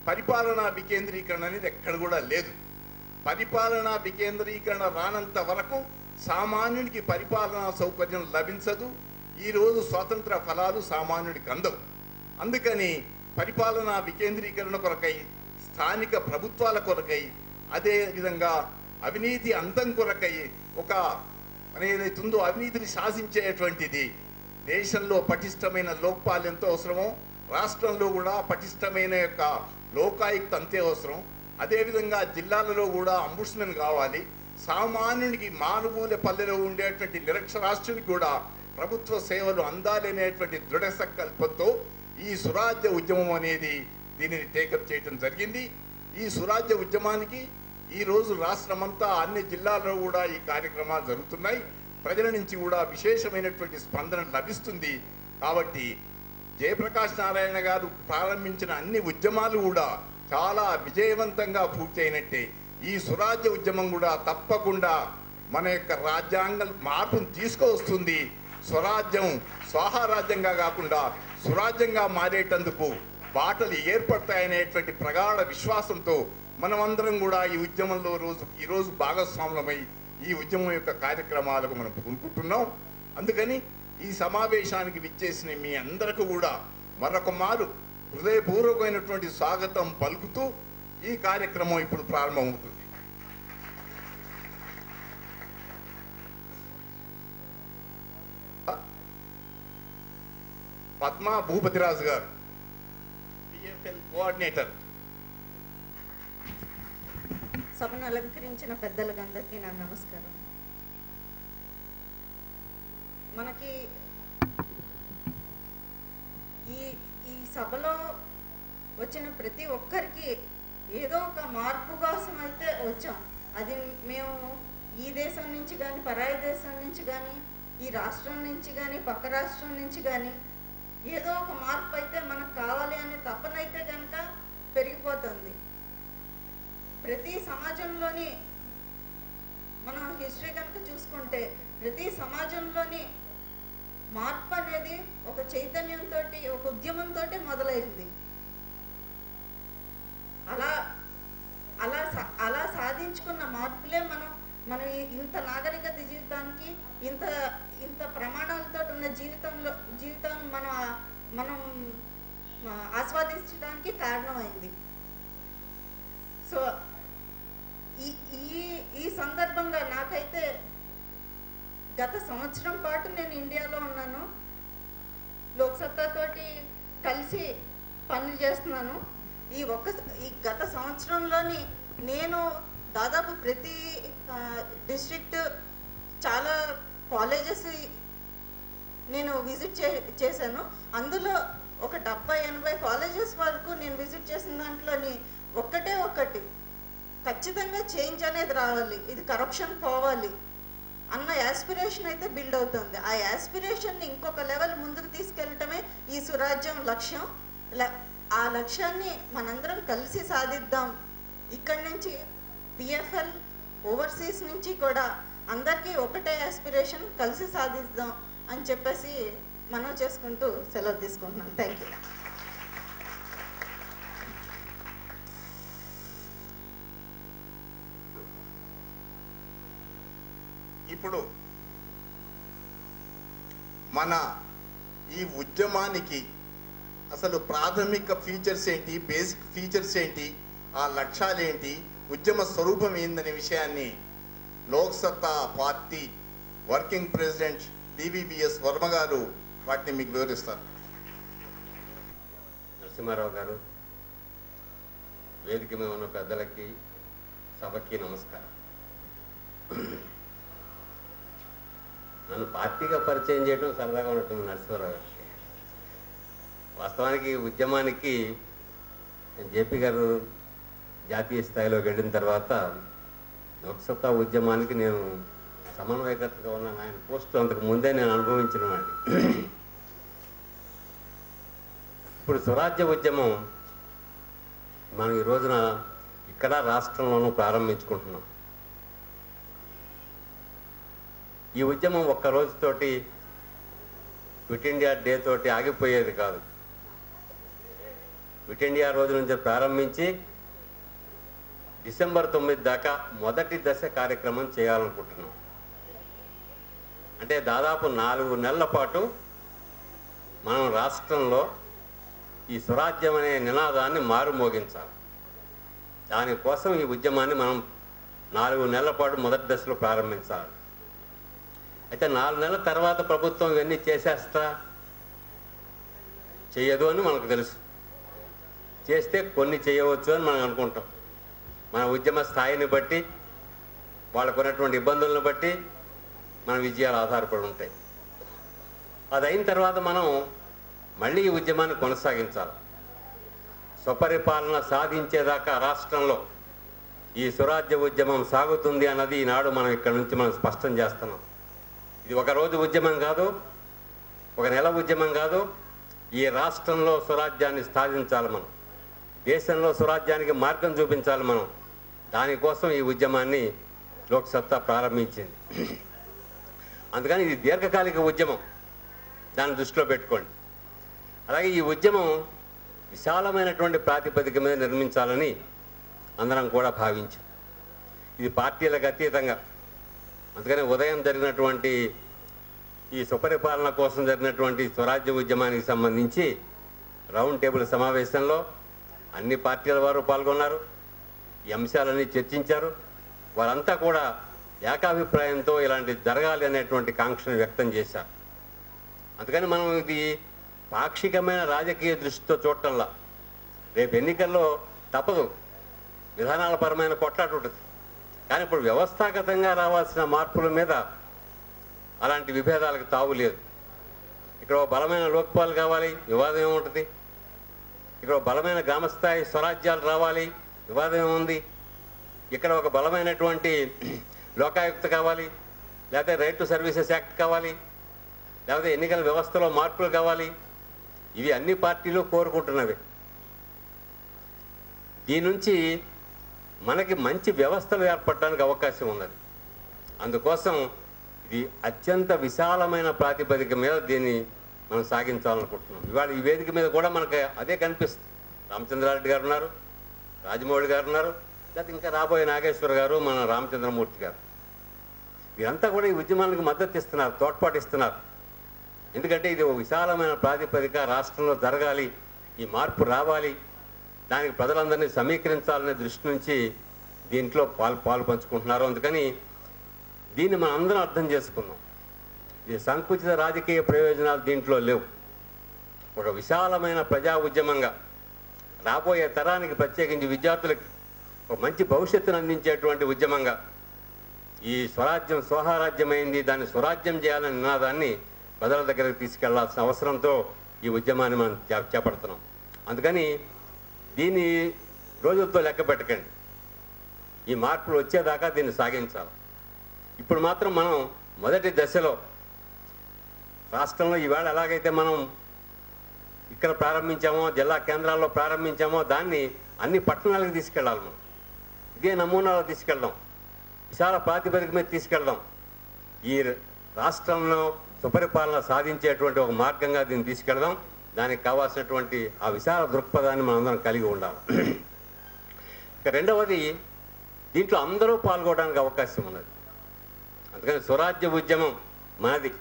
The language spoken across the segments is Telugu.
పరిపాలనా వికేంద్రీకరణ అనేది ఎక్కడ కూడా లేదు పరిపాలనా వికేంద్రీకరణ రానంత వరకు సామాన్యుడికి పరిపాలనా సౌకర్యం లభించదు ఈరోజు స్వాతంత్ర ఫలాలు సామాన్యుడికి అందవు అందుకని పరిపాలనా వికేంద్రీకరణ కొరకై స్థానిక ప్రభుత్వాల కొరకై అదే విధంగా అవినీతి అంతం కొరకై ఒక మన ఏదైతుందో అవినీతిని శాసించేటువంటిది దేశంలో పటిష్టమైన లోక్పాల్ ఎంతో అవసరమో రాష్ట్రంలో కూడా పటిష్టమైన యొక్క లోకాయుక్త అంతే అవసరం అదేవిధంగా జిల్లాలలో కూడా అంబుడ్స్మెన్ కావాలి సామాన్యునికి మారుమూల పల్లెలో ఉండేటువంటి నిరక్షరాస్యునికి కూడా ప్రభుత్వ సేవలు అందాలనేటువంటి దృఢ సంకల్పంతో ఈ సురాజ్య ఉద్యమం అనేది దీనిని టేకప్ చేయడం జరిగింది ఈ సురాజ్య ఉద్యమానికి ఈ రోజు రాష్ట్రమంతా అన్ని జిల్లాల్లో కూడా ఈ కార్యక్రమాలు జరుగుతున్నాయి ప్రజల నుంచి కూడా విశేషమైనటువంటి స్పందన లభిస్తుంది కాబట్టి జయప్రకాష్ నారాయణ గారు ప్రారంభించిన అన్ని ఉద్యమాలు కూడా చాలా విజయవంతంగా పూర్తయినట్టే ఈ సురాజ్య ఉద్యమం కూడా తప్పకుండా మన యొక్క రాజ్యాంగ మార్పును తీసుకువస్తుంది స్వరాజ్యం స్వాహారాజ్యంగా కాకుండా సురాజ్యంగా మారేటందుకు బాటలు ఏర్పడతాయనేటువంటి ప్రగాఢ విశ్వాసంతో మనమందరం కూడా ఈ ఉద్యమంలో రోజు ఈరోజు భాగస్వాములమై ఈ ఉద్యమం యొక్క కార్యక్రమాలకు మనం పూనుకుంటున్నాం అందుకని ఈ సమావేశానికి విచ్చేసిన మీ అందరికీ కూడా మరొక మారు హృదయపూర్వకమైనటువంటి స్వాగతం పలుకుతూ ఈ కార్యక్రమం ఇప్పుడు ప్రారంభమవుతుంది పద్మా భూపతిరాజు గారు పిఎఫ్ఎల్ కోఆర్డినేటర్ సభను అలంకరించిన పెద్దలకు అందరికీ నా నమస్కారం మనకి ఈ ఈ సభలో వచ్చిన ప్రతి ఒక్కరికి ఏదో ఒక మార్పు కోసం అయితే వచ్చాం అది మేము ఈ దేశం నుంచి కానీ పరాయి దేశం నుంచి కానీ ఈ రాష్ట్రం నుంచి కానీ పక్క రాష్ట్రం నుంచి కానీ ఏదో ఒక మార్పు అయితే మనకు కావాలి అనే తపనైతే కనుక పెరిగిపోతుంది ప్రతి సమాజంలోని మనం హిస్టరీ కనుక చూసుకుంటే ప్రతి సమాజంలోని మార్పు అనేది ఒక చైతన్యంతో ఒక ఉద్యమంతో మొదలైంది అలా అలా సా- అలా సాధించుకున్న మార్పులే మనం మనం ఈ- ఇంత నాగరికత జీవితానికి ఇంత ఇంత ప్రమాణాలతో ఉన్న జీవితంలో జీవితాన్ని మనం ఆ- మనం ఆ, ఆస్వాదించడానికి కారణమైంది సో ఈ ఈ ఈ సందర్భంగా నాకైతే గత సంవత్సరం పాటు నేను ఇండియాలో ఉన్నాను లోక్సత్తా తోటి కలిసి పనులు చేస్తున్నాను ఈ ఒక్క ఈ గత సంవత్సరంలోని నేను దాదాపు ప్రతి డిస్ట్రిక్ట్ చాలా కాలేజెస్ నేను విజిట్ చే చేశాను అందులో ఒక డెబ్బై ఎనభై కాలేజెస్ వరకు నేను విజిట్ చేసిన దాంట్లోని ఒక్కటే ఒక్కటి ఖచ్చితంగా చేంజ్ అనేది రావాలి ఇది కరప్షన్ పోవాలి అన్న యాస్పిరేషన్ అయితే బిల్డ్ అవుతుంది ఆ యాస్పిరేషన్ని ఇంకొక లెవెల్ ముందుకు తీసుకెళ్ళటమే ఈ సురాజ్యం లక్ష్యం ల- ఆ లక్ష్యాన్ని మనందరం కలిసి సాధిద్దాం ఇక్కడి నుంచి పిఎఫ్ఎల్ ఓవర్సీస్ నుంచి కూడా అందరికీ ఒకటే యాస్పిరేషన్ కలిసి సాధిద్దాం అని చెప్పేసి మనం చేసుకుంటూ సెలవు తీసుకుంటున్నాం థ్యాంక్ యూ ఇప్పుడు మన ఈ ఉద్యమానికి అసలు ప్రాథమిక ఫీచర్స్ ఏంటి బేసిక్ ఫీచర్స్ ఏంటి ఆ లక్ష్యాలు ఏంటి ఉద్యమ స్వరూపం ఏందనే విషయాన్ని Lok Satta party working president DVBS Varma గారు వాటిని మీకు వివరిస్తారు నరసింహారావు గారు వేదిక మీద ఉన్న పెద్దలకి సభకి నమస్కారం నన్ను పార్టీగా పరిచయం చేయడం సరదాగా ఉంటుంది నరసింహారావు గారికి వాస్తవానికి ఈ ఉద్యమానికి జేపీ గారు జాతీయ స్థాయిలోకి వెళ్ళిన తర్వాత లోక్సత్తా ఉద్యమానికి నేను సమన్వయకర్తగా ఉన్నాను ఆయన పోస్ట్ అంతకు ముందే నేను అనుభవించిన వాడిని ఇప్పుడు స్వరాజ్య ఉద్యమం మనం ఈ రోజున ఇక్కడ రాష్ట్రంలోనూ ప్రారంభించుకుంటున్నాం ఈ ఉద్యమం ఒక్క రోజుతోటి క్విట్ ఇండియా డే తోటి ఆగిపోయేది కాదు క్విట్ ఇండియా రోజు నుంచి ప్రారంభించి డిసెంబర్ తొమ్మిది దాకా మొదటి దశ కార్యక్రమం చేయాలనుకుంటున్నాం అంటే దాదాపు నాలుగు నెలల పాటు మనం రాష్ట్రంలో ఈ స్వరాజ్యం అనే నినాదాన్ని మారుమోగించాలి దానికోసం ఈ ఉద్యమాన్ని మనం నాలుగు నెలల పాటు మొదటి దశలో ప్రారంభించాలి అయితే నాలుగు నెలల తర్వాత ప్రభుత్వం ఇవన్నీ చేసేస్తా చేయదు అని మనకు తెలుసు చేస్తే కొన్ని చేయవచ్చు అని మనం అనుకుంటాం మన ఉద్యమ స్థాయిని బట్టి వాళ్ళకు ఉన్నటువంటి ఇబ్బందులను బట్టి మన విజయాలు ఆధారపడి ఉంటాయి అది అయిన తర్వాత మనం మళ్ళీ ఈ ఉద్యమాన్ని కొనసాగించాలి స్వపరిపాలన సాధించేదాకా రాష్ట్రంలో ఈ స్వరాజ్య ఉద్యమం సాగుతుంది అన్నది ఈనాడు మనం ఇక్కడ నుంచి మనం స్పష్టం చేస్తున్నాం ఇది ఒక రోజు ఉద్యమం కాదు ఒక నెల ఉద్యమం కాదు ఈ రాష్ట్రంలో స్వరాజ్యాన్ని సాధించాలి మనం దేశంలో స్వరాజ్యానికి మార్గం చూపించాలి మనం దానికోసం ఈ ఉద్యమాన్ని లోక్సత్తా ప్రారంభించింది అందుకని ఇది దీర్ఘకాలిక ఉద్యమం దాన్ని దృష్టిలో పెట్టుకోండి అలాగే ఈ ఉద్యమం విశాలమైనటువంటి ప్రాతిపదిక మీద నిర్మించాలని అందరం కూడా భావించాం ఇది పార్టీలకు అతీతంగా అందుకని ఉదయం జరిగినటువంటి ఈ సుపరిపాలన కోసం జరిగినటువంటి స్వరాజ్య ఉద్యమానికి సంబంధించి రౌండ్ టేబుల్ సమావేశంలో అన్ని పార్టీల వారు పాల్గొన్నారు ఈ అంశాలన్నీ చర్చించారు వారంతా కూడా ఏకాభిప్రాయంతో ఇలాంటి జరగాలి అనేటువంటి కాంక్షను వ్యక్తం చేశారు అందుకని మనం ఇది పాక్షికమైన రాజకీయ దృష్టితో చూడటంలా రేపు ఎన్నికల్లో తప్పదు విధానాల పరమైన కొట్లాట ఉంటుంది కానీ ఇప్పుడు వ్యవస్థాగతంగా రావాల్సిన మార్పుల మీద అలాంటి విభేదాలకు తావు లేదు ఇక్కడ ఒక బలమైన లోక్పాల్ కావాలి వివాదం ఏముంటుంది ఇక్కడ ఒక బలమైన గ్రామస్థాయి స్వరాజ్యాలు రావాలి వివాదం ఏముంది ఇక్కడ ఒక బలమైనటువంటి లోకాయుక్త కావాలి లేకపోతే రైట్ టు సర్వీసెస్ యాక్ట్ కావాలి లేకపోతే ఎన్నికల వ్యవస్థలో మార్పులు కావాలి ఇవి అన్ని పార్టీలు కోరుకుంటున్నవి దీని నుంచి మనకి మంచి వ్యవస్థలు ఏర్పడడానికి అవకాశం ఉన్నది అందుకోసం ఇది అత్యంత విశాలమైన ప్రాతిపదిక మీద దీన్ని మనం సాగించాలనుకుంటున్నాం ఇవాళ ఈ వేదిక మీద కూడా మనకి అదే కనిపిస్తుంది రామచంద్రారెడ్డి గారు ఉన్నారు రాజమౌళి గారు ఉన్నారు లేకపోతే ఇంకా రాబోయే నాగేశ్వర గారు మన రామచంద్రమూర్తి గారు వీరంతా కూడా ఈ ఉద్యమానికి మద్దతు ఇస్తున్నారు తోడ్పాటు ఇస్తున్నారు ఎందుకంటే ఇది ఒక విశాలమైన ప్రాతిపదిక రాష్ట్రంలో జరగాలి ఈ మార్పు రావాలి దానికి ప్రజలందరినీ సమీకరించాలనే దృష్టి నుంచి దీంట్లో పాలు పాలు పంచుకుంటున్నారు అందుకని దీన్ని మనం అందరం అర్థం చేసుకుందాం ఇది సంకుచిత రాజకీయ ప్రయోజనాలు దీంట్లో లేవు ఒక విశాలమైన ప్రజా ఉద్యమంగా రాబోయే తరానికి ప్రత్యేకించి విద్యార్థులకి ఒక మంచి భవిష్యత్తును అందించేటువంటి ఉద్యమంగా ఈ స్వరాజ్యం స్వహారాజ్యమైంది దాన్ని స్వరాజ్యం చేయాలనే నినాదాన్ని ప్రజల దగ్గరకు తీసుకెళ్లాల్సిన అవసరంతో ఈ ఉద్యమాన్ని మనం చే- చేపడుతున్నాం అందుకని దీన్ని రోజులతో లెక్క పెట్టకండి ఈ మార్పులు వచ్చేదాకా దీన్ని సాగించాలి ఇప్పుడు మాత్రం మనం మొదటి దశలో రాష్ట్రంలో ఈవేళ ఎలాగైతే మనం ఇక్కడ ప్రారంభించామో జిల్లా కేంద్రాల్లో ప్రారంభించామో దాన్ని అన్ని పట్టణాలకు తీసుకెళ్ళాలి మనం ఇదే నమూనాలో తీసుకెళ్దాం విశాల ప్రాతిపదిక మీద తీసుకెళ్దాం ఈ రాష్ట్రంలో సుపరిపాలన సాధించేటువంటి ఒక మార్గంగా దీన్ని తీసుకెళ్దాం దానికి కావాల్సినటువంటి ఆ విశాల దృక్పథాన్ని మనం అందరం కలిగి ఉండాలి ఇక రెండవది దీంట్లో అందరూ పాల్గొనడానికి అవకాశం ఉన్నది అందుకని స్వరాజ్య ఉద్యమం మనది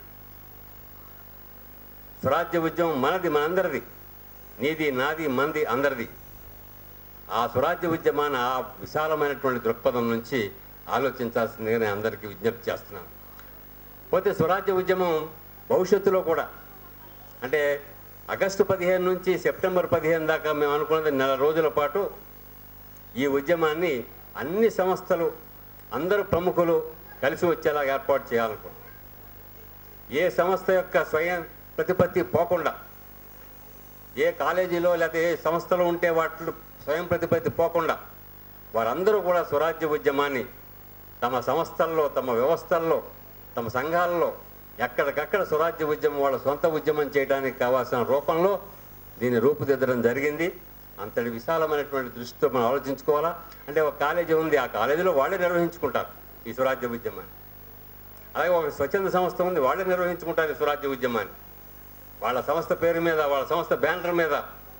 స్వరాజ్య ఉద్యమం మనది మనందరిది నీది నాది మంది అందరిది ఆ స్వరాజ్య ఉద్యమాన్ని ఆ విశాలమైనటువంటి దృక్పథం నుంచి ఆలోచించాల్సిందిగా నేను అందరికీ విజ్ఞప్తి చేస్తున్నాను పోతే స్వరాజ్య ఉద్యమం భవిష్యత్తులో కూడా అంటే ఆగస్టు పదిహేను నుంచి సెప్టెంబర్ పదిహేను దాకా మేము అనుకున్నది నెల రోజుల పాటు ఈ ఉద్యమాన్ని అన్ని సంస్థలు అందరు ప్రముఖులు కలిసి వచ్చేలా ఏర్పాటు చేయాలనుకున్నాం ఏ సంస్థ యొక్క స్వయం ప్రతిపత్తి పోకుండా ఏ కాలేజీలో లేకపోతే ఏ సంస్థలో ఉంటే వాటిలో స్వయం ప్రతిపత్తి పోకుండా వారందరూ కూడా స్వరాజ్య ఉద్యమాన్ని తమ సంస్థల్లో తమ వ్యవస్థల్లో తమ సంఘాలలో ఎక్కడికక్కడ స్వరాజ్య ఉద్యమం వాళ్ళ సొంత ఉద్యమం చేయడానికి కావాల్సిన రూపంలో దీన్ని రూపుదిద్దడం జరిగింది అంతటి విశాలమైనటువంటి దృష్టితో మనం ఆలోచించుకోవాలా అంటే ఒక కాలేజీ ఉంది ఆ కాలేజీలో వాళ్ళే నిర్వహించుకుంటారు ఈ స్వరాజ్య ఉద్యమాన్ని అలాగే ఒక స్వచ్ఛంద సంస్థ ఉంది వాళ్ళే నిర్వహించుకుంటారు ఈ స్వరాజ్య ఉద్యమాన్ని వాళ్ళ సంస్థ పేరు మీద వాళ్ళ సంస్థ బ్యానర్ మీద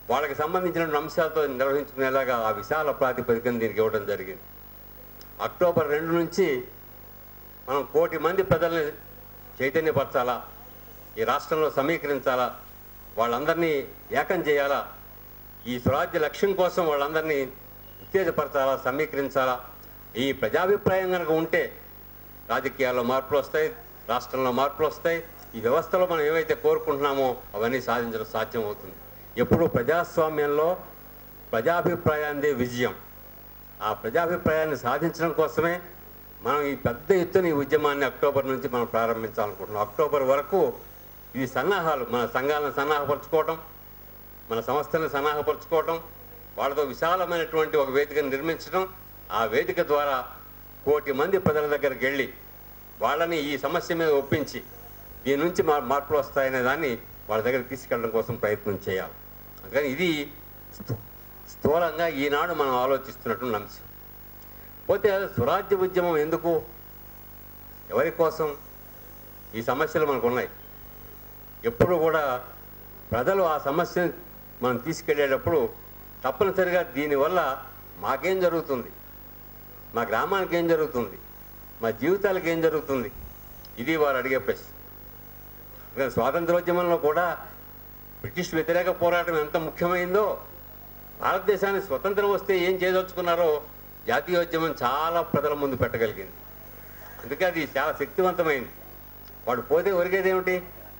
వాళ్ళకి సంబంధించిన అంశాలతో నిర్వహించుకునేలాగా ఆ విశాల ప్రాతిపదికన దీనికి ఇవ్వడం జరిగింది అక్టోబర్ రెండు నుంచి మనం కోటి మంది ప్రజల్ని చైతన్యపరచాలా ఈ రాష్ట్రంలో సమీకరించాలా వాళ్ళందరినీ ఏకం చేయాలా ఈ స్వరాజ్య లక్ష్యం కోసం వాళ్ళందరినీ ఉత్తేజపరచాలా సమీకరించాలా ఈ ప్రజాభిప్రాయం కనుక ఉంటే రాజకీయాల్లో మార్పులు వస్తాయి రాష్ట్రంలో మార్పులు వస్తాయి ఈ వ్యవస్థలో మనం ఏవైతే కోరుకుంటున్నామో అవన్నీ సాధించడం సాధ్యం అవుతుంది ఎప్పుడు ప్రజాస్వామ్యంలో ప్రజాభిప్రాయాన్ని విజయం ఆ ప్రజాభిప్రాయాన్ని సాధించడం కోసమే మనం ఈ పెద్ద ఎత్తున ఈ ఉద్యమాన్ని అక్టోబర్ నుంచి మనం ప్రారంభించాలనుకుంటున్నాం అక్టోబర్ వరకు ఈ సన్నాహాలు మన సంఘాలను సన్నాహపరచుకోవటం మన సంస్థలను సన్నాహపరచుకోవటం వాళ్ళతో విశాలమైనటువంటి ఒక వేదికను నిర్మించడం ఆ వేదిక ద్వారా కోటి మంది ప్రజల దగ్గరికి వెళ్ళి వాళ్ళని ఈ సమస్య మీద ఒప్పించి దీని నుంచి మా మార్పులు వస్తాయనే దాన్ని వాళ్ళ దగ్గర తీసుకెళ్ళడం కోసం ప్రయత్నం చేయాలి అందుకని ఇది స్థూ- స్థూలంగా ఈనాడు మనం ఆలోచిస్తున్నటువంటి అంశం పోతే స్వరాజ్య ఉద్యమం ఎందుకు ఎవరి కోసం ఈ సమస్యలు మనకు ఉన్నాయి ఎప్పుడు కూడా ప్రజలు ఆ సమస్యను మనం తీసుకెళ్ళేటప్పుడు తప్పనిసరిగా దీనివల్ల మాకేం జరుగుతుంది మా గ్రామానికి ఏం జరుగుతుంది మా జీవితాలకు ఏం జరుగుతుంది ఇది వారు అడిగే ప్రశ్న అందుకని స్వాతంత్రోద్యమంలో కూడా బ్రిటిష్ వ్యతిరేక పోరాటం ఎంత ముఖ్యమైందో భారతదేశానికి స్వతంత్రం వస్తే ఏం చేయదలుచుకున్నారో జాతీయోద్యమం చాలా ప్రజల ముందు పెట్టగలిగింది అందుకే అది చాలా శక్తివంతమైంది వాడు పోతే ఒరిగేది ఏమిటి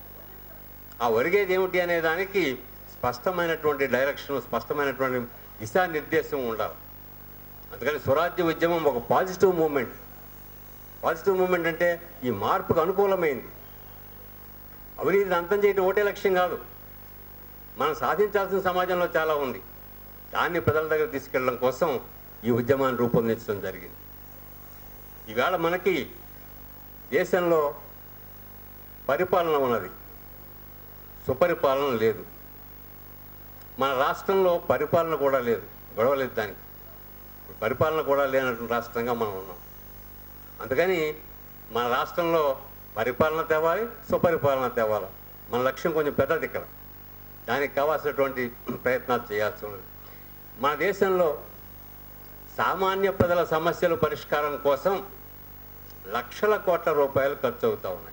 ఆ ఒరిగేది ఏమిటి అనే దానికి స్పష్టమైనటువంటి డైరెక్షన్ స్పష్టమైనటువంటి దిశానిర్దేశం ఉండాలి అందుకని స్వరాజ్య ఉద్యమం ఒక పాజిటివ్ మూమెంట్ పాజిటివ్ మూమెంట్ అంటే ఈ మార్పుకు అనుకూలమైంది అవినీతిని అంతం చేయడం ఒకటే లక్ష్యం కాదు మనం సాధించాల్సిన సమాజంలో చాలా ఉంది దాన్ని ప్రజల దగ్గర తీసుకెళ్ళడం కోసం ఈ ఉద్యమాన్ని రూపొందించడం జరిగింది ఈవేళ మనకి దేశంలో పరిపాలన ఉన్నది సుపరిపాలన లేదు మన రాష్ట్రంలో పరిపాలన కూడా లేదు గొడవలేదు దానికి పరిపాలన కూడా లేనటువంటి రాష్ట్రంగా మనం ఉన్నాం అందుకని మన రాష్ట్రంలో పరిపాలన తేవాలి సుపరిపాలన తేవాలి మన లక్ష్యం కొంచెం పెద్దది ఇక్కడ దానికి కావాల్సినటువంటి ప్రయత్నాలు చేయాల్సి ఉన్నది మన దేశంలో సామాన్య ప్రజల సమస్యల పరిష్కారం కోసం లక్షల కోట్ల రూపాయలు ఖర్చు అవుతూ ఉన్నాయి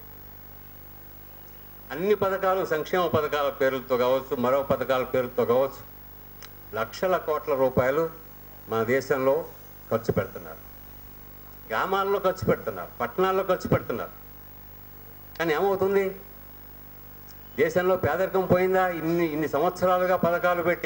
అన్ని పథకాలు సంక్షేమ పథకాల పేర్లతో కావచ్చు మరో పథకాల పేర్లతో కావచ్చు లక్షల కోట్ల రూపాయలు మన దేశంలో ఖర్చు పెడుతున్నారు గ్రామాల్లో ఖర్చు పెడుతున్నారు పట్టణాల్లో ఖర్చు పెడుతున్నారు కానీ ఏమవుతుంది దేశంలో పేదరికం పోయిందా ఇన్ని ఇన్ని సంవత్సరాలుగా పథకాలు పెట్టి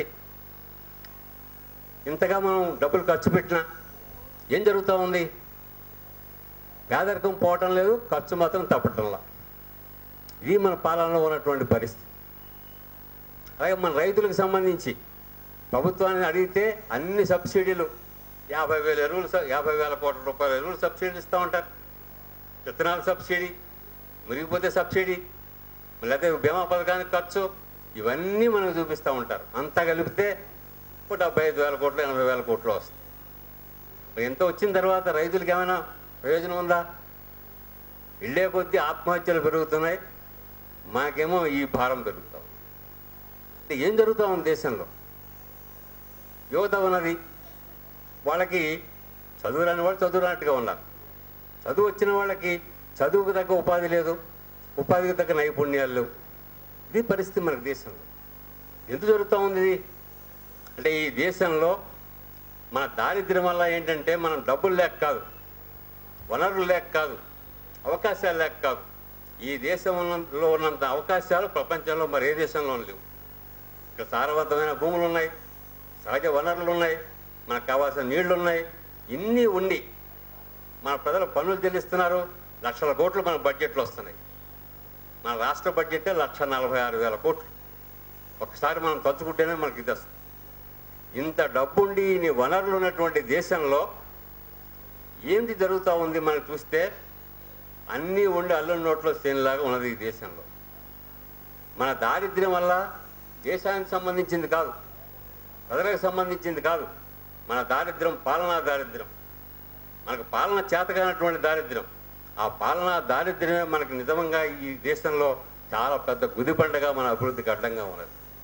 ఇంతగా మనం డబ్బులు ఖర్చు పెట్టినా ఏం జరుగుతూ ఉంది పేదరికం పోవటం లేదు ఖర్చు మాత్రం తప్పటంలా ఇది మన పాలనలో ఉన్నటువంటి పరిస్థితి అలాగే మన రైతులకు సంబంధించి ప్రభుత్వాన్ని అడిగితే అన్ని సబ్సిడీలు యాభై వేల ఎరువులు స- యాభై వేల కోట్ల రూపాయల ఎరువులు సబ్సిడీ ఇస్తూ ఉంటారు విత్తనాల సబ్సిడీ మురిగిపోతే సబ్సిడీ లేకపోతే బీమా పథకానికి ఖర్చు ఇవన్నీ మనకు చూపిస్తూ ఉంటారు అంతా కలిపితే ఒక డెబ్బై ఐదు వేల కోట్లు ఎనభై వేల కోట్లు వస్తుంది మరి ఎంత వచ్చిన తర్వాత రైతులకు ఏమైనా ప్రయోజనం ఉందా ఇళ్ళే కొద్దీ ఆత్మహత్యలు పెరుగుతున్నాయి మాకేమో ఈ భారం పెరుగుతాం అంటే ఏం జరుగుతూ ఉంది దేశంలో యువత ఉన్నది వాళ్ళకి చదువు రాని వాళ్ళు చదువు రానట్టుగా ఉన్నారు చదువు వచ్చిన వాళ్ళకి చదువుకు తగ్గ ఉపాధి లేదు ఉపాధికి తగ్గ నైపుణ్యాలు లేవు ఇది పరిస్థితి మనకు దేశంలో ఎందుకు జరుగుతూ ఉంది ఇది అంటే ఈ దేశంలో మన దారిద్ర్యం వల్ల ఏంటంటే మనం డబ్బులు లేక కాదు వనరులు లేక కాదు అవకాశాలు లేక కాదు ఈ దేశంలో ఉన్నంత అవకాశాలు ప్రపంచంలో మరి ఏ దేశంలో లేవు ఇక్కడ సారవంతమైన భూములు ఉన్నాయి సహజ వనరులు ఉన్నాయి మనకు కావాల్సిన నీళ్లు ఉన్నాయి ఇన్ని ఉండి మన ప్రజలు పన్నులు చెల్లిస్తున్నారు లక్షల కోట్లు మన బడ్జెట్లో వస్తున్నాయి మన రాష్ట్ర బడ్జెటే లక్ష నలభై ఆరు వేల కోట్లు ఒకసారి మనం తలుచుకుంటేనే మనకి ఇది వస్తుంది ఇంత డబ్బుండి ఇన్ని వనరులు ఉన్నటువంటి దేశంలో ఏంటి జరుగుతూ ఉంది మనం చూస్తే అన్నీ ఉండి అల్లం నోట్లో సేనులాగా ఉన్నది ఈ దేశంలో మన దారిద్ర్యం వల్ల దేశానికి సంబంధించింది కాదు ప్రజలకు సంబంధించింది కాదు మన దారిద్ర్యం పాలనా దారిద్ర్యం మనకు పాలన చేతగానటువంటి దారిద్ర్యం ఆ పాలనా దారిద్ర్యమే మనకు నిజంగా ఈ దేశంలో చాలా పెద్ద గుదిబండగా మన అభివృద్ధికి అడ్డంగా ఉన్నది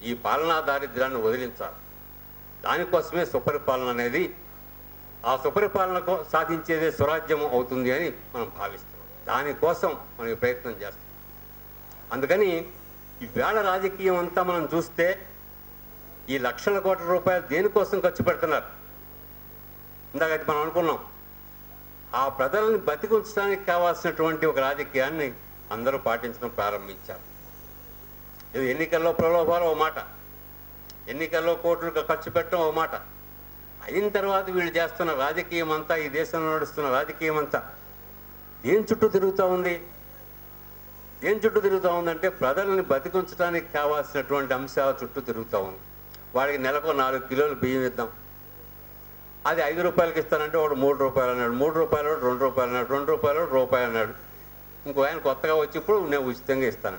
ఈ పాలనా దారిద్ర్యాన్ని వదిలించాలి దానికోసమే సుపరిపాలన అనేది ఆ సుపరిపాలన కో- సాధించేదే స్వరాజ్యం అవుతుంది అని మనం భావిస్తున్నాం దానికోసం మనం ఈ ప్రయత్నం చేస్తాం అందుకని ఈ వేళ రాజకీయం అంతా మనం చూస్తే ఈ లక్షల కోట్ల రూపాయలు దేనికోసం ఖర్చు పెడుతున్నారు ఇందాక అయితే మనం అనుకున్నాం ఆ ప్రజలను బతికుంచడానికి కావాల్సినటువంటి ఒక రాజకీయాన్ని అందరూ పాటించడం ప్రారంభించారు ఇది ఎన్నికల్లో ప్రలోభాలు ఓ మాట ఎన్నికల్లో కోట్లు ఖర్చు పెట్టడం ఓ మాట అయిన తర్వాత వీళ్ళు చేస్తున్న రాజకీయం అంతా ఈ దేశంలో నడుస్తున్న రాజకీయం అంతా దేని చుట్టూ తిరుగుతూ ఉంది దేని చుట్టూ తిరుగుతూ ఉందంటే ప్రజల్ని బతికుంచడానికి కావాల్సినటువంటి అంశాల చుట్టూ తిరుగుతూ ఉంది వాడికి నెలకు నాలుగు కిలోలు బియ్యం ఇద్దాం అది ఐదు రూపాయలకి ఇస్తానంటే వాడు మూడు రూపాయలు అన్నాడు మూడు రూపాయలు వాడు రెండు రూపాయలు అన్నాడు రెండు రూపాయలు వాడు రూపాయి అన్నాడు ఇంకో ఆయన కొత్తగా వచ్చి ఇప్పుడు నేను ఉచితంగా ఇస్తాను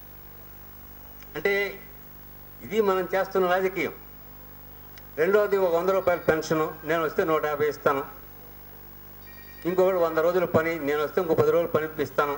అంటే ఇది మనం చేస్తున్న రాజకీయం రెండవది ఒక వంద రూపాయల పెన్షను నేను వస్తే నూట యాభై ఇస్తాను ఇంకొకటి వంద రోజుల పని నేను వస్తే ఇంకో పది రోజులు పని ఇస్తాను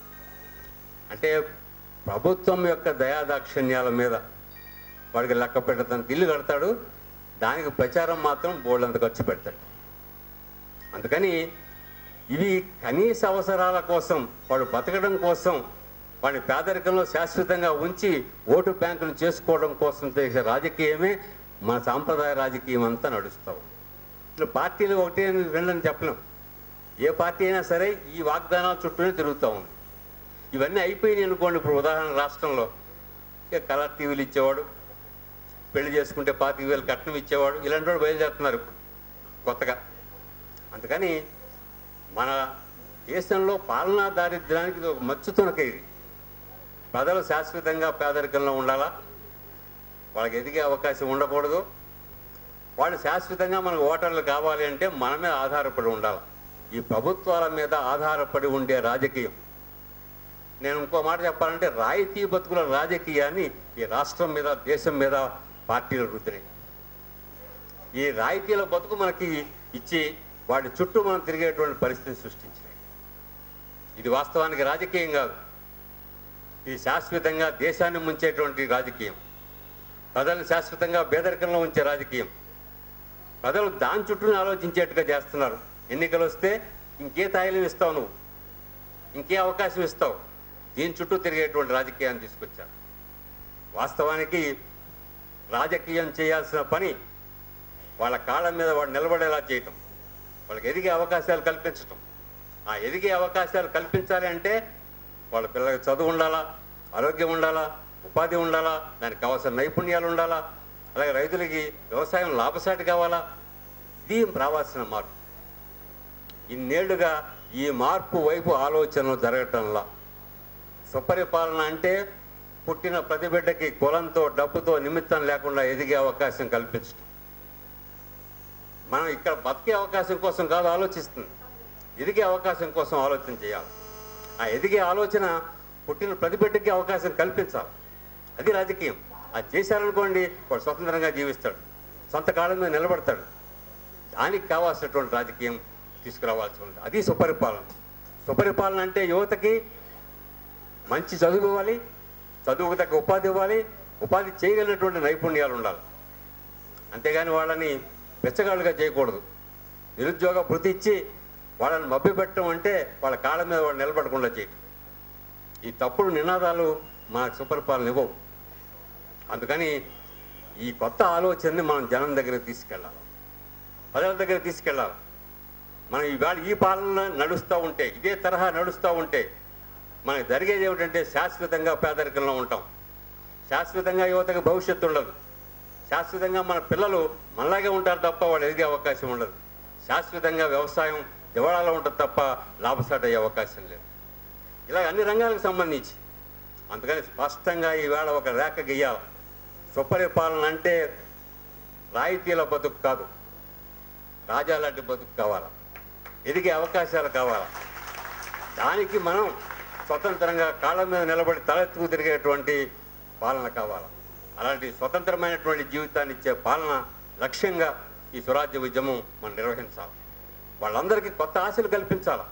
అంటే ప్రభుత్వం యొక్క దయాదాక్షిణ్యాల మీద వాడికి లెక్క పెట్టడానికి ఇల్లు కడతాడు దానికి ప్రచారం మాత్రం బోర్డంత ఖర్చు పెడతాడు అందుకని ఇవి కనీస అవసరాల కోసం వాడు బతకడం కోసం వాడిని పేదరికంలో శాశ్వతంగా ఉంచి ఓటు బ్యాంకులు చేసుకోవడం కోసం చేసే రాజకీయమే మన సాంప్రదాయ రాజకీయం అంతా నడుస్తాం ఇప్పుడు పార్టీలు ఒకటే అని రెండని చెప్పలేం ఏ పార్టీ అయినా సరే ఈ వాగ్దానాల చుట్టూనే తిరుగుతూ ఉంది ఇవన్నీ అయిపోయినాయి అనుకోండి ఇప్పుడు ఉదాహరణ రాష్ట్రంలో ఇక కలర్ టీవీలు ఇచ్చేవాడు పెళ్లి చేసుకుంటే పాతిక వేలు కట్నం ఇచ్చేవాడు ఇలాంటి వాడు బయలుదేరుతున్నారు ఇప్పుడు కొత్తగా అందుకని మన దేశంలో పాలనా దారిద్ర్యానికి ఇది ఒక మచ్చు తునక ఇది ప్రజలు శాశ్వతంగా పేదరికంలో ఉండాలా వాళ్ళకి ఎదిగే అవకాశం ఉండకూడదు వాళ్ళు శాశ్వతంగా మనకు ఓటర్లు కావాలి అంటే మన మీద ఆధారపడి ఉండాలి ఈ ప్రభుత్వాల మీద ఆధారపడి ఉండే రాజకీయం నేను ఇంకో మాట చెప్పాలంటే రాయితీ బతుకుల రాజకీయాన్ని ఈ రాష్ట్రం మీద దేశం మీద పార్టీలు రుద్దినాయి ఈ రాయితీల బతుకు మనకి ఇచ్చి వాటి చుట్టూ మనం తిరిగేటువంటి పరిస్థితిని సృష్టించినాయి ఇది వాస్తవానికి రాజకీయం కాదు ఇది శాశ్వతంగా దేశాన్ని ముంచేటువంటి రాజకీయం ప్రజలను శాశ్వతంగా పేదరికంలో ఉంచే రాజకీయం ప్రజలు దాని చుట్టూనే ఆలోచించేట్టుగా చేస్తున్నారు ఎన్నికలు వస్తే ఇంకే తాయిలం ఇస్తావు నువ్వు ఇంకే అవకాశం ఇస్తావు దీని చుట్టూ తిరిగేటువంటి రాజకీయాన్ని తీసుకొచ్చారు వాస్తవానికి రాజకీయం చేయాల్సిన పని వాళ్ళ కాళ్ళ మీద వాడు నిలబడేలా చేయటం వాళ్ళకి ఎదిగే అవకాశాలు కల్పించటం ఆ ఎదిగే అవకాశాలు కల్పించాలి అంటే వాళ్ళ పిల్లలకి చదువు ఉండాలా ఆరోగ్యం ఉండాలా ఉపాధి ఉండాలా దానికి కావాల్సిన నైపుణ్యాలు ఉండాలా అలాగే రైతులకి వ్యవసాయం లాభసాటి కావాలా ఇది రావాల్సిన మార్పు ఇన్నేళ్లుగా ఈ మార్పు వైపు ఆలోచనలు జరగటంలా సుపరిపాలన అంటే పుట్టిన ప్రతి బిడ్డకి కులంతో డబ్బుతో నిమిత్తం లేకుండా ఎదిగే అవకాశం కల్పించడం మనం ఇక్కడ బతికే అవకాశం కోసం కాదు ఆలోచిస్తుంది ఎదిగే అవకాశం కోసం ఆలోచన చేయాలి ఆ ఎదిగే ఆలోచన పుట్టిన ప్రతి బిడ్డకి అవకాశం కల్పించాలి అది రాజకీయం అది చేశారనుకోండి వాడు స్వతంత్రంగా జీవిస్తాడు సొంత కాళ్ళ మీద నిలబడతాడు దానికి కావాల్సినటువంటి రాజకీయం తీసుకురావాల్సి ఉంది అది సుపరిపాలన సుపరిపాలన అంటే యువతకి మంచి చదువు ఇవ్వాలి చదువుకు తగ్గ ఉపాధి ఇవ్వాలి ఉపాధి చేయగలిగినటువంటి నైపుణ్యాలు ఉండాలి అంతేగాని వాళ్ళని వెచ్చగాళ్ళుగా చేయకూడదు నిరుద్యోగ భృతి ఇచ్చి వాళ్ళని మభ్యపెట్టడం అంటే వాళ్ళ కాళ్ళ మీద వాళ్ళు నిలబడకుండా చేయటం ఈ తప్పుడు నినాదాలు మనకు సుపరిపాలన ఇవ్వవు అందుకని ఈ కొత్త ఆలోచనని మనం జనం దగ్గరికి తీసుకెళ్ళాలి ప్రజల దగ్గర తీసుకెళ్ళాలి మనం ఇవాళ ఈ పాలన నడుస్తూ ఉంటే ఇదే తరహా నడుస్తూ ఉంటే మనకి జరిగేది ఏమిటంటే శాశ్వతంగా పేదరికంలో ఉంటాం శాశ్వతంగా యువతకు భవిష్యత్తు ఉండదు శాశ్వతంగా మన పిల్లలు మనలాగే ఉంటారు తప్ప వాళ్ళు ఎదిగే అవకాశం ఉండదు శాశ్వతంగా వ్యవసాయం దివాళాలో ఉంటుంది తప్ప లాభసాటి అయ్యే అవకాశం లేదు ఇలా అన్ని రంగాలకు సంబంధించి అందుకని స్పష్టంగా ఈవేళ ఒక రేఖ గీయాలి సుపరిపాలన అంటే రాయితీల బతుకు కాదు రాజా లాంటి బతుకు కావాలా ఎదిగే అవకాశాలు కావాలా దానికి మనం స్వతంత్రంగా కాళ్ళ మీద నిలబడి తలెత్తుకు తిరిగేటువంటి పాలన కావాలి అలాంటి స్వతంత్రమైనటువంటి జీవితాన్ని ఇచ్చే పాలన లక్ష్యంగా ఈ స్వరాజ్య ఉద్యమం మనం నిర్వహించాలి వాళ్ళందరికీ కొత్త ఆశలు కల్పించాలి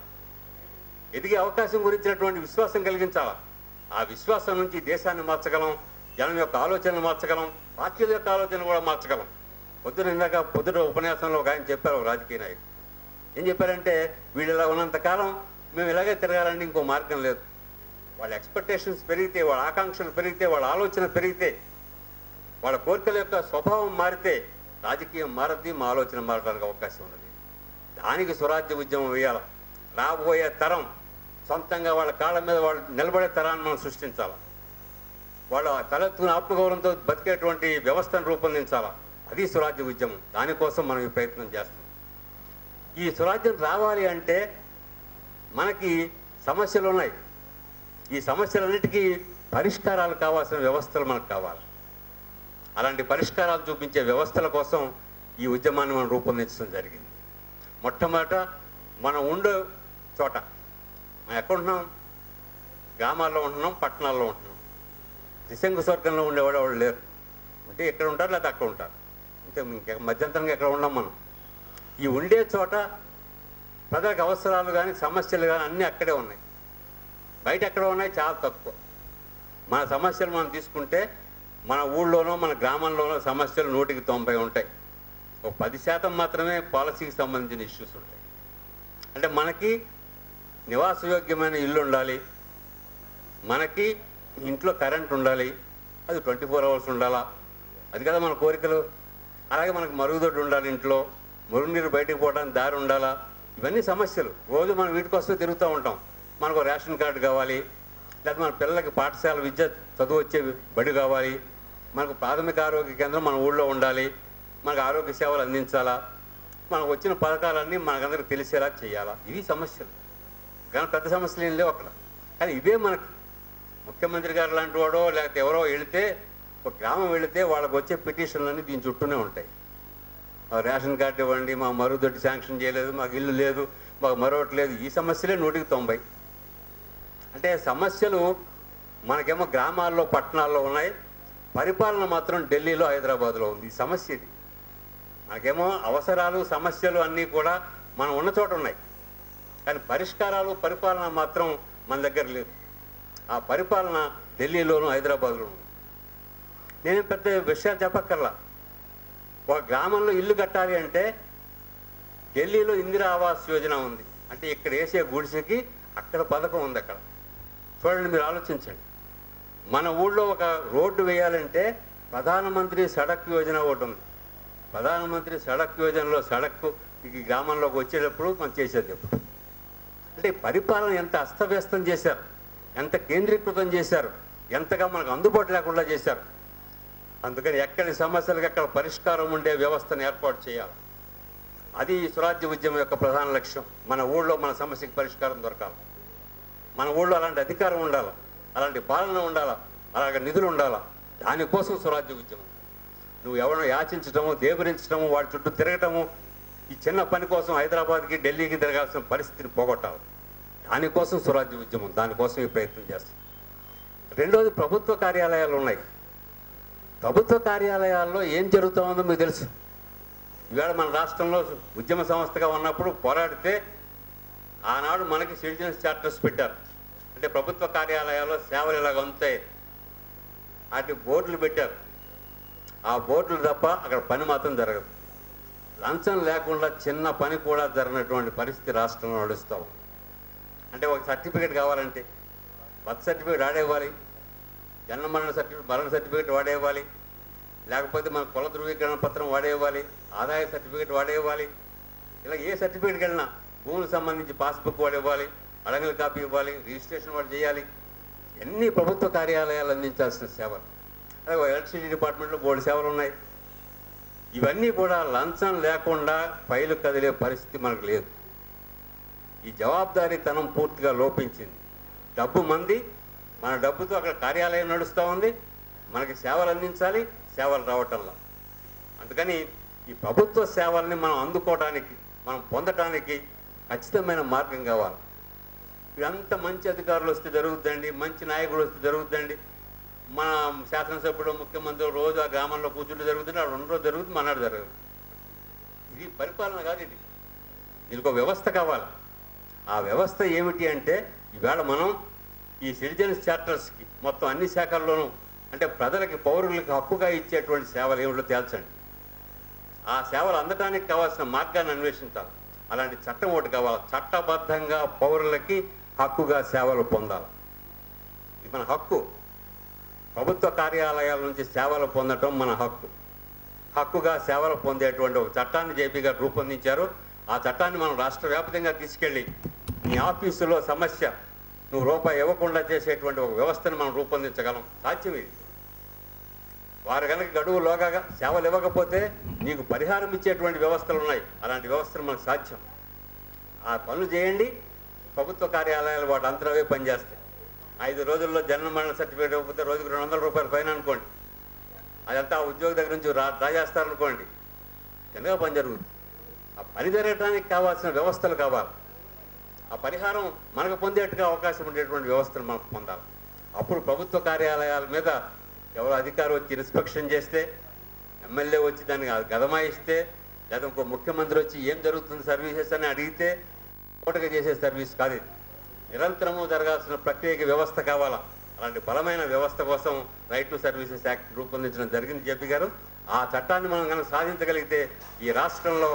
ఎదిగే అవకాశం గురించినటువంటి విశ్వాసం కలిగించాలి ఆ విశ్వాసం నుంచి దేశాన్ని మార్చగలం జనం యొక్క ఆలోచనలు మార్చగలం పార్టీల యొక్క ఆలోచనలు కూడా మార్చగలం పొద్దున ఇందాక పొద్దున ఉపన్యాసంలో ఒక ఆయన చెప్పారు ఒక రాజకీయ నాయకుడు ఏం చెప్పారంటే వీళ్ళు ఇలా ఉన్నంతకాలం మేము ఇలాగే తిరగాలంటే ఇంకో మార్గం లేదు వాళ్ళ ఎక్స్పెక్టేషన్స్ పెరిగితే వాళ్ళ ఆకాంక్షలు పెరిగితే వాళ్ళ ఆలోచన పెరిగితే వాళ్ళ కోరికల యొక్క స్వభావం మారితే రాజకీయం మారద్ది మా ఆలోచన మారడానికి అవకాశం ఉన్నది దానికి స్వరాజ్య ఉద్యమం వేయాలి రాబోయే తరం సొంతంగా వాళ్ళ కాళ్ళ మీద వాళ్ళు నిలబడే తరాన్ని మనం సృష్టించాలి వాళ్ళ తలెత్తుకున్న ఆత్మగౌరవంతో బతికేటువంటి వ్యవస్థను రూపొందించాలా అది స్వరాజ్య ఉద్యమం దానికోసం మనం ఈ ప్రయత్నం చేస్తాం ఈ స్వరాజ్యం రావాలి అంటే మనకి సమస్యలు ఉన్నాయి ఈ సమస్యలన్నిటికీ పరిష్కారాలు కావాల్సిన వ్యవస్థలు మనకు కావాలి అలాంటి పరిష్కారాలు చూపించే వ్యవస్థల కోసం ఈ ఉద్యమాన్ని మనం రూపొందించడం జరిగింది మొట్టమొదట మనం ఉండే చోట మనం ఎక్కడుంటున్నాం గ్రామాల్లో ఉంటున్నాం పట్టణాల్లో ఉంటున్నాం త్రిశంకు స్వర్గంలో ఉండేవాడు వాళ్ళు లేరు అంటే ఇక్కడ ఉంటారు లేదా అక్కడ ఉంటారు అంటే ఇంక మధ్యంతరంగా ఎక్కడ ఉన్నాం మనం ఈ ఉండే చోట ప్రజలకు అవసరాలు కానీ సమస్యలు కానీ అన్నీ అక్కడే ఉన్నాయి బయట ఎక్కడ ఉన్నాయి చాలా తక్కువ మన సమస్యలు మనం తీసుకుంటే మన ఊళ్ళోనో మన గ్రామంలోనో సమస్యలు నూటికి తొంభై ఉంటాయి ఒక పది శాతం మాత్రమే పాలసీకి సంబంధించిన ఇష్యూస్ ఉంటాయి అంటే మనకి నివాసయోగ్యమైన ఇల్లు ఉండాలి మనకి ఇంట్లో కరెంట్ ఉండాలి అది ట్వంటీ ఫోర్ అవర్స్ ఉండాలా అది కదా మన కోరికలు అలాగే మనకు మరుగుదొడ్డి ఉండాలి ఇంట్లో మురుగునీరు బయటకు పోవడానికి దారి ఉండాలా ఇవన్నీ సమస్యలు రోజు మనం వీటి కోసం తిరుగుతూ ఉంటాం మనకు రేషన్ కార్డు కావాలి లేకపోతే మన పిల్లలకి పాఠశాల విద్య చదువు వచ్చే బడి కావాలి మనకు ప్రాథమిక ఆరోగ్య కేంద్రం మన ఊళ్ళో ఉండాలి మనకు ఆరోగ్య సేవలు అందించాలా మనకు వచ్చిన పథకాలన్నీ మనకందరికి తెలిసేలా చేయాలా ఇవి సమస్యలు కానీ పెద్ద సమస్యలు ఏం లేవు అక్కడ కానీ ఇవే మనకి ముఖ్యమంత్రి గారు లాంటి వాడో లేకపోతే ఎవరో వెళితే ఒక గ్రామం వెళితే వాళ్ళకి వచ్చే పిటిషన్లన్నీ దీని చుట్టూనే ఉంటాయి మా రేషన్ కార్డు ఇవ్వండి మా మరుగుదొడ్డి శాంక్షన్ చేయలేదు మాకు ఇల్లు లేదు మాకు మరొకటి లేదు ఈ సమస్యలే నూటికి తొంభై అంటే సమస్యలు మనకేమో గ్రామాల్లో పట్టణాల్లో ఉన్నాయి పరిపాలన మాత్రం ఢిల్లీలో హైదరాబాద్లో ఉంది ఈ సమస్య ఇది మనకేమో అవసరాలు సమస్యలు అన్నీ కూడా మనం ఉన్న చోట ఉన్నాయి కానీ పరిష్కారాలు పరిపాలన మాత్రం మన దగ్గర లేదు ఆ పరిపాలన ఢిల్లీలోను హైదరాబాద్లోను నేను పెద్ద విషయాలు చెప్పక్కర్లా ఒక గ్రామంలో ఇల్లు కట్టాలి అంటే ఢిల్లీలో ఇందిరా ఆవాస్ యోజన ఉంది అంటే ఇక్కడ వేసే గుడిసెకి అక్కడ పథకం ఉంది అక్కడ చూడండి మీరు ఆలోచించండి మన ఊళ్ళో ఒక రోడ్డు వేయాలంటే ప్రధానమంత్రి సడక్ యోజన ఒకటి ఉంది ప్రధానమంత్రి సడక్ యోజనలో సడక్ ఈ గ్రామంలోకి వచ్చేటప్పుడు మనం చేసేది ఎప్పుడు అంటే పరిపాలన ఎంత అస్తవ్యస్తం చేశారు ఎంత కేంద్రీకృతం చేశారు ఎంతగా మనకు అందుబాటు లేకుండా చేశారు అందుకని ఎక్కడి సమస్యలకు అక్కడ పరిష్కారం ఉండే వ్యవస్థను ఏర్పాటు చేయాలి అది ఈ స్వరాజ్య ఉద్యమం యొక్క ప్రధాన లక్ష్యం మన ఊళ్ళో మన సమస్యకి పరిష్కారం దొరకాలి మన ఊళ్ళో అలాంటి అధికారం ఉండాలి అలాంటి పాలన ఉండాలా అలాగే నిధులు ఉండాలా దానికోసం స్వరాజ్య ఉద్యమం నువ్వు ఎవరినో యాచించటము దేవరించటము వాడి చుట్టూ తిరగటము ఈ చిన్న పని కోసం హైదరాబాద్కి ఢిల్లీకి తిరగాల్సిన పరిస్థితిని పోగొట్టాలి దానికోసం స్వరాజ్య ఉద్యమం దానికోసం ఈ ప్రయత్నం చేస్తాం రెండోది ప్రభుత్వ కార్యాలయాలు ఉన్నాయి ప్రభుత్వ కార్యాలయాల్లో ఏం జరుగుతుందో మీకు తెలుసు ఇవాళ మన రాష్ట్రంలో ఉద్యమ సంస్థగా ఉన్నప్పుడు పోరాడితే ఆనాడు మనకి సిటిజన్స్ చార్టర్స్ పెట్టారు అంటే ప్రభుత్వ కార్యాలయాల్లో సేవలు ఇలాగ ఉంటాయి వాటి బోర్డులు పెట్టారు ఆ బోర్డులు తప్ప అక్కడ పని మాత్రం జరగదు లంచం లేకుండా చిన్న పని కూడా జరగనటువంటి పరిస్థితి రాష్ట్రంలో నడుస్తాం అంటే ఒక సర్టిఫికేట్ కావాలంటే బర్త్ సర్టిఫికేట్ ఆడేవ్వాలి జన్మ మరణ సర్టిఫికేట్ మరణ సర్టిఫికేట్ వాడేవ్వాలి లేకపోతే మన కుల ధృవీకరణ పత్రం వాడేవ్వాలి ఆదాయ సర్టిఫికేట్ వాడేవ్వాలి ఇలా ఏ సర్టిఫికేట్కి వెళ్ళినా భూములకు సంబంధించి పాస్బుక్ వాడేవ్వాలి అడంగల్ కాపీ ఇవ్వాలి రిజిస్ట్రేషన్ వాడు చేయాలి ఎన్ని ప్రభుత్వ కార్యాలయాలు అందించాల్సిన సేవలు అలాగే ఎలక్ట్రిసిటీ డిపార్ట్మెంట్లో బోర్డు సేవలు ఉన్నాయి ఇవన్నీ కూడా లంచం లేకుండా ఫైలు కదిలే పరిస్థితి మనకు లేదు ఈ జవాబుదారీతనం పూర్తిగా లోపించింది డబ్బు మంది మన డబ్బుతో అక్కడ కార్యాలయం నడుస్తూ ఉంది మనకి సేవలు అందించాలి సేవలు రావటంలా అందుకని ఈ ప్రభుత్వ సేవల్ని మనం అందుకోవడానికి మనం పొందటానికి ఖచ్చితమైన మార్గం కావాలి ఇదంతా మంచి అధికారులు వస్తే జరుగుతుందండి మంచి నాయకులు వస్తే జరుగుతుందండి మన శాసనసభ్యుడు ముఖ్యమంత్రి రోజు ఆ గ్రామంలో కూర్చుంటే జరుగుతుంది ఆడ రెండు రోజు జరుగుతుంది మనాడు జరగదు ఇది పరిపాలన కాదు ఇది దీనికి ఒక వ్యవస్థ కావాలి ఆ వ్యవస్థ ఏమిటి అంటే ఈవేళ మనం ఈ సిటిజన్స్ చార్టర్స్కి మొత్తం అన్ని శాఖల్లోనూ అంటే ప్రజలకి పౌరులకి హక్కుగా ఇచ్చేటువంటి సేవలు ఏమిటో తేల్చండి ఆ సేవలు అందడానికి కావాల్సిన మార్గాన్ని అన్వేషించాలి అలాంటి చట్టం ఒకటి కావాలి చట్టబద్ధంగా పౌరులకి హక్కుగా సేవలు పొందాలి ఇది మన హక్కు ప్రభుత్వ కార్యాలయాల నుంచి సేవలు పొందటం మన హక్కు హక్కుగా సేవలు పొందేటువంటి ఒక చట్టాన్ని జేపీ గారు రూపొందించారు ఆ చట్టాన్ని మనం రాష్ట్ర వ్యాప్తంగా తీసుకెళ్ళి నీ ఆఫీసులో సమస్య నువ్వు రూపాయి ఇవ్వకుండా చేసేటువంటి ఒక వ్యవస్థను మనం రూపొందించగలం సాధ్యం ఇది వారు కనుక గడువులోగా సేవలు ఇవ్వకపోతే నీకు పరిహారం ఇచ్చేటువంటి వ్యవస్థలు ఉన్నాయి అలాంటి వ్యవస్థలు మనకు సాధ్యం ఆ పనులు చేయండి ప్రభుత్వ కార్యాలయాలు వాటి అంతరవే పనిచేస్తాయి ఐదు రోజుల్లో జన్మ మరణ సర్టిఫికేట్ ఇవ్వకపోతే రోజుకు రెండు వందల రూపాయలు ఫైన్ అనుకోండి అదంతా ఆ ఉద్యోగి దగ్గర నుంచి రా డ్రా చేస్తారనుకోండి కిందగా పని జరుగుతుంది ఆ పని జరగడానికి కావాల్సిన వ్యవస్థలు కావాలి ఆ పరిహారం మనకు పొందేట్టుగా అవకాశం ఉండేటువంటి వ్యవస్థను మనకు పొందాలి అప్పుడు ప్రభుత్వ కార్యాలయాల మీద ఎవరు అధికారి వచ్చి ఇన్స్పెక్షన్ చేస్తే ఎమ్మెల్యే వచ్చి దాన్ని గదమాయిస్తే లేదా ఇంకో ముఖ్యమంత్రి వచ్చి ఏం జరుగుతుంది సర్వీసెస్ అని అడిగితే పూటగా చేసే సర్వీస్ కాదు ఇది నిరంతరము జరగాల్సిన ప్రత్యేక వ్యవస్థ కావాలా అలాంటి బలమైన వ్యవస్థ కోసం రైట్ టు సర్వీసెస్ యాక్ట్ రూపొందించడం జరిగింది చెప్పి గారు ఆ చట్టాన్ని మనం కనుక సాధించగలిగితే ఈ రాష్ట్రంలో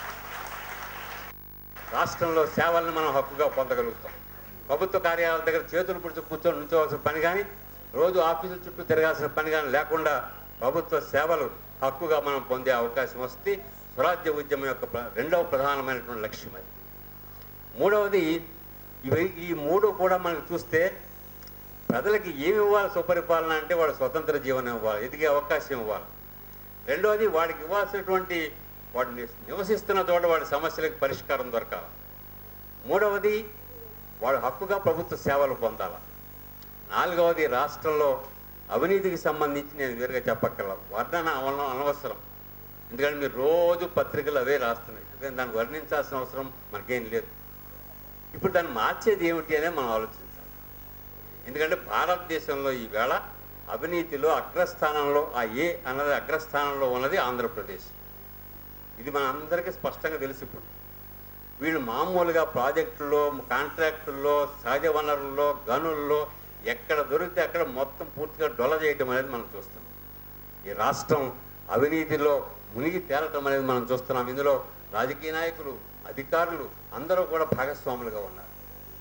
రాష్ట్రంలో సేవలను మనం హక్కుగా పొందగలుగుతాం ప్రభుత్వ కార్యాలయాల దగ్గర చేతులు పుడుతూ కూర్చొని నుంచోవాల్సిన పని కానీ రోజు ఆఫీసుల చుట్టూ తిరగాల్సిన పని కానీ లేకుండా ప్రభుత్వ సేవలు హక్కుగా మనం పొందే అవకాశం వస్తే స్వరాజ్య ఉద్యమం యొక్క ప్ర- రెండవ ప్రధానమైనటువంటి లక్ష్యం అది మూడవది ఇవి ఈ మూడు కూడా మనకు చూస్తే ప్రజలకి ఏమి ఇవ్వాలి సుపరిపాలన అంటే వాడు స్వతంత్ర జీవనం ఇవ్వాలి ఎదిగే అవకాశం ఇవ్వాలి రెండవది వాడికి ఇవ్వాల్సినటువంటి వాడు ని- నివసిస్తున్న చోట వాడి సమస్యలకు పరిష్కారం దొరకాలి మూడవది వాడు హక్కుగా ప్రభుత్వ సేవలు పొందాలి నాలుగవది రాష్ట్రంలో అవినీతికి సంబంధించి నేను వేరుగా చెప్పక్కర్లా వర్ణన అవన అనవసరం ఎందుకంటే మీరు రోజు పత్రికలు అవే రాస్తున్నాయి ఎందుకంటే దాన్ని వర్ణించాల్సిన అవసరం మనకేం లేదు ఇప్పుడు దాన్ని మార్చేది ఏమిటి అనేది మనం ఆలోచించాలి ఎందుకంటే భారతదేశంలో ఈవేళ అవినీతిలో అగ్రస్థానంలో ఆ ఏ అన్నది అగ్రస్థానంలో ఉన్నది ఆంధ్రప్రదేశ్ ఇది మన అందరికీ స్పష్టంగా తెలుసు ఇప్పుడు వీళ్ళు మామూలుగా ప్రాజెక్టుల్లో కాంట్రాక్టుల్లో సహజ వనరుల్లో గనుల్లో ఎక్కడ దొరికితే అక్కడ మొత్తం పూర్తిగా డొల చేయటం అనేది మనం చూస్తాం ఈ రాష్ట్రం అవినీతిలో మునిగి తేలటం అనేది మనం చూస్తున్నాం ఇందులో రాజకీయ నాయకులు అధికారులు అందరూ కూడా భాగస్వాములుగా ఉన్నారు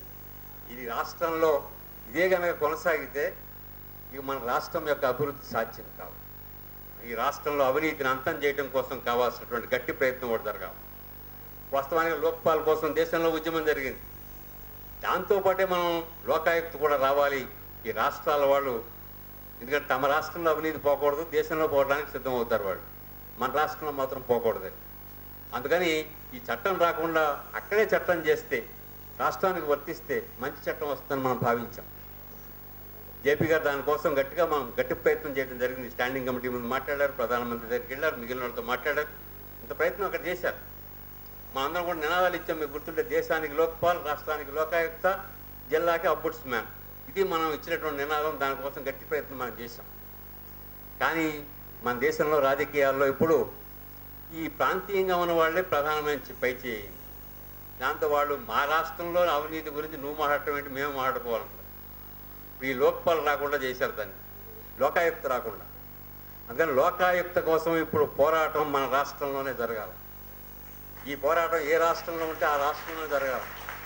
ఇది రాష్ట్రంలో ఇదే కనుక కొనసాగితే ఇక మన రాష్ట్రం యొక్క అభివృద్ధి సాధ్యం కాదు ఈ రాష్ట్రంలో అవినీతిని అంతం చేయడం కోసం కావాల్సినటువంటి గట్టి ప్రయత్నం కూడా జరగాలి వాస్తవానికి లోక్పాల్ కోసం దేశంలో ఉద్యమం జరిగింది దాంతోపాటే మనం లోకాయుక్త కూడా రావాలి ఈ రాష్ట్రాల వాళ్ళు ఎందుకంటే తమ రాష్ట్రంలో అవినీతి పోకూడదు దేశంలో పోవడానికి సిద్ధమవుతారు వాళ్ళు మన రాష్ట్రంలో మాత్రం పోకూడదు అందుకని ఈ చట్టం రాకుండా అక్కడే చట్టం చేస్తే రాష్ట్రానికి వర్తిస్తే మంచి చట్టం వస్తుందని మనం భావించాం జేపీ గారు దానికోసం గట్టిగా మనం గట్టి ప్రయత్నం చేయడం జరిగింది స్టాండింగ్ కమిటీ ముందు మాట్లాడారు ప్రధానమంత్రి దగ్గరికి వెళ్ళారు మిగిలిన వాళ్ళతో మాట్లాడారు ఇంత ప్రయత్నం అక్కడ చేశారు మా అందరం కూడా నినాదాలు ఇచ్చాం మీకు గుర్తుంటే దేశానికి లోక్పాల్ రాష్ట్రానికి లోకాయుక్త జిల్లాకి అబ్బుడ్స్ మ్యాన్ ఇది మనం ఇచ్చినటువంటి నినాదం దానికోసం గట్టి ప్రయత్నం మనం చేశాం కానీ మన దేశంలో రాజకీయాల్లో ఇప్పుడు ఈ ప్రాంతీయంగా ఉన్న వాళ్ళే ప్రధానమైన చి- పై చేయి దాంతో వాళ్ళు మా రాష్ట్రంలో అవినీతి గురించి నువ్వు మాట్లాడటం ఏంటి మేము మాట్లాడుకోవాలంటారు ఈ లోక్పాల్ రాకుండా చేశారు దాన్ని లోకాయుక్త రాకుండా అందుకని లోకాయుక్త కోసం ఇప్పుడు పోరాటం మన రాష్ట్రంలోనే జరగాలి ఈ పోరాటం ఏ రాష్ట్రంలో ఉంటే ఆ రాష్ట్రంలో జరగాలి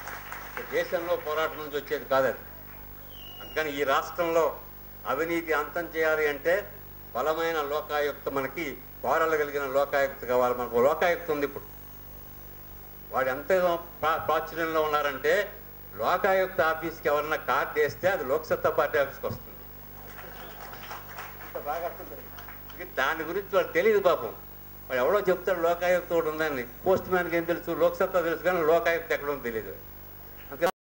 దేశంలో పోరాటం నుంచి వచ్చేది కాదది అందుకని ఈ రాష్ట్రంలో అవినీతి అంతం చేయాలి అంటే బలమైన లోకాయుక్త మనకి పోరాడగలిగిన లోకాయుక్త కావాలి మనకు లోకాయుక్త ఉంది ఇప్పుడు వాడు ఎంత ప్రా- ప్రాచుర్యంలో ఉన్నారంటే లోకాయుక్త ఆఫీస్కి ఎవరన్నా కార్డు వేస్తే అది లోక్సత్తా పార్టీ ఆఫీస్కి వస్తుంది ఇంత బాగా అర్థం జరిగింది. ఇక దాని గురించి వాడు తెలియదు పాపం వాడు ఎవడో చెప్తాడు లోకాయుక్త ఒకటి ఉందని పోస్ట్ మ్యాన్కి ఏం తెలుసు లోక్సత్తా తెలుసు కానీ లోకాయుక్త ఎక్కడ ఉందో తెలియదు